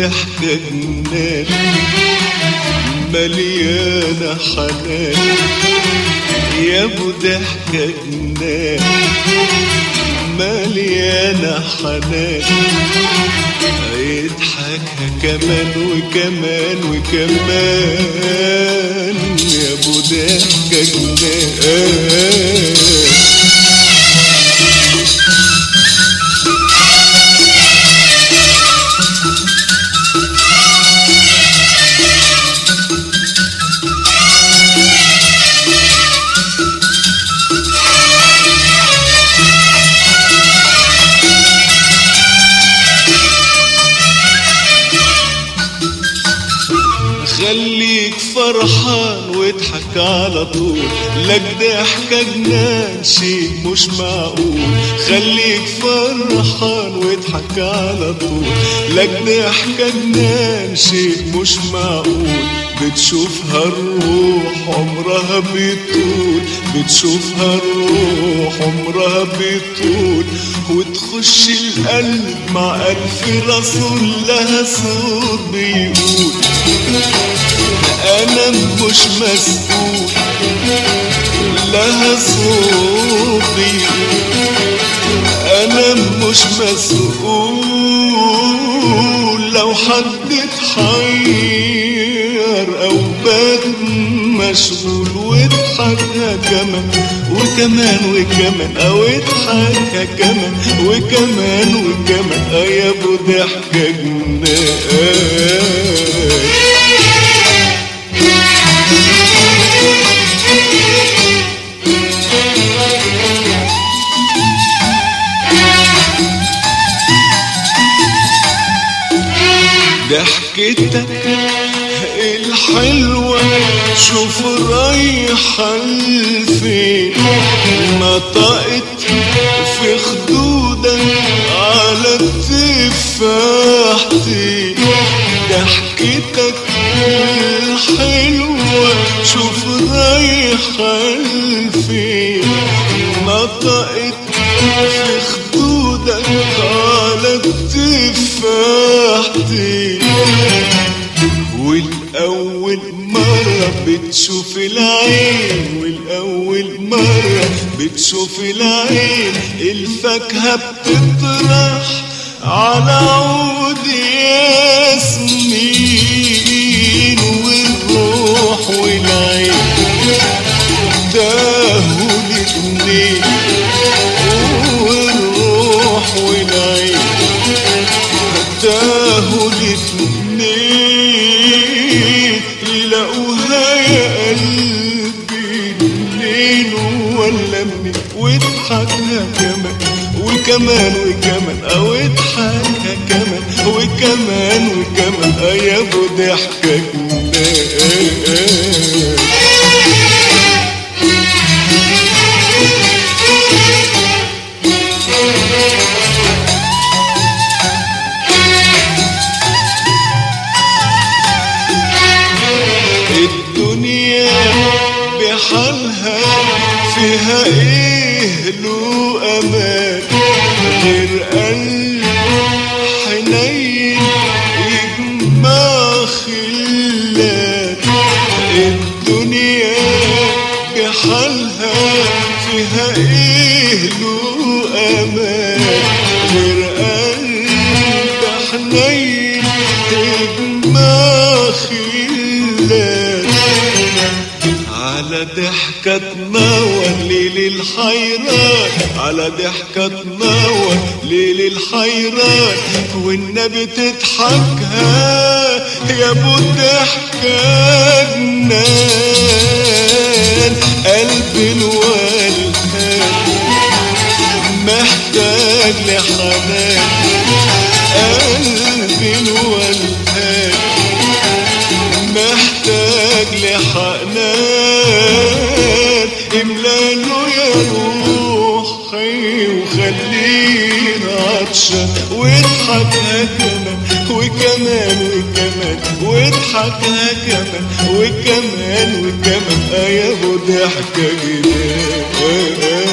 ضحكة جنان مليانة حنان يا ابو ضحكة جنان مليانة حنان يضحكها كمان وكمان وكمان يا ابو ضحكة جنان خليك فرحان واضحك على طول لك ضحكة جنان شيء مش معقول خليك فرحان واضحك على طول لك ضحكة جنان شيء مش معقول بتشوفها الروح عمرها بيطول بتشوفها الروح عمرها بيطول وتخش القلب مع ألف رسول لها صوت بيقول أنا مش مسؤول لها صوتي أنا مش مسؤول لو حد اتحير أو بات مشغول واضحكها كمان وكمان وكمان أو اضحكها كمان وكمان وكمان آه يا أبو ضحكة جنان ضحكتك الحلوة شوف رايحة لفين نطقت في خدودك على تفاحتي ضحكتك الحلوة شوف رايحة لفين نطقت في خدودك على تفاحتي والأول مرة بتشوف العين والأول مرة بتشوف العين الفاكهة بتطرح على عود ياسمين والروح والعين تاهوا الاتنين والروح والعين تاهوا الاتنين يلاقوها يا قلبي منين ولا منين واضحكها كمان وكمان وكمان او اضحكها كمان وكمان وكمان اه يا ابو ضحكة جنان الدنيا بحالها فيها ايه له امان غير قلب حنين يجمع خلات الدنيا بحالها فيها ايه له امان غير قلب حنين يجمع خلات على ضحكة تنور ليل الحيران على ضحكة تنور ليل الحيران والنبي تضحكها يا ابو ضحكة جنان قلبي الوالهان محتاج لحنان قلبي الوالهان محتاج لحنان املاله يا روحي وخلينا عطشان واضحكها كمان وكمان وكمان واضحكها كمان وكمان وكمان اه يا ابو ضحكه جنان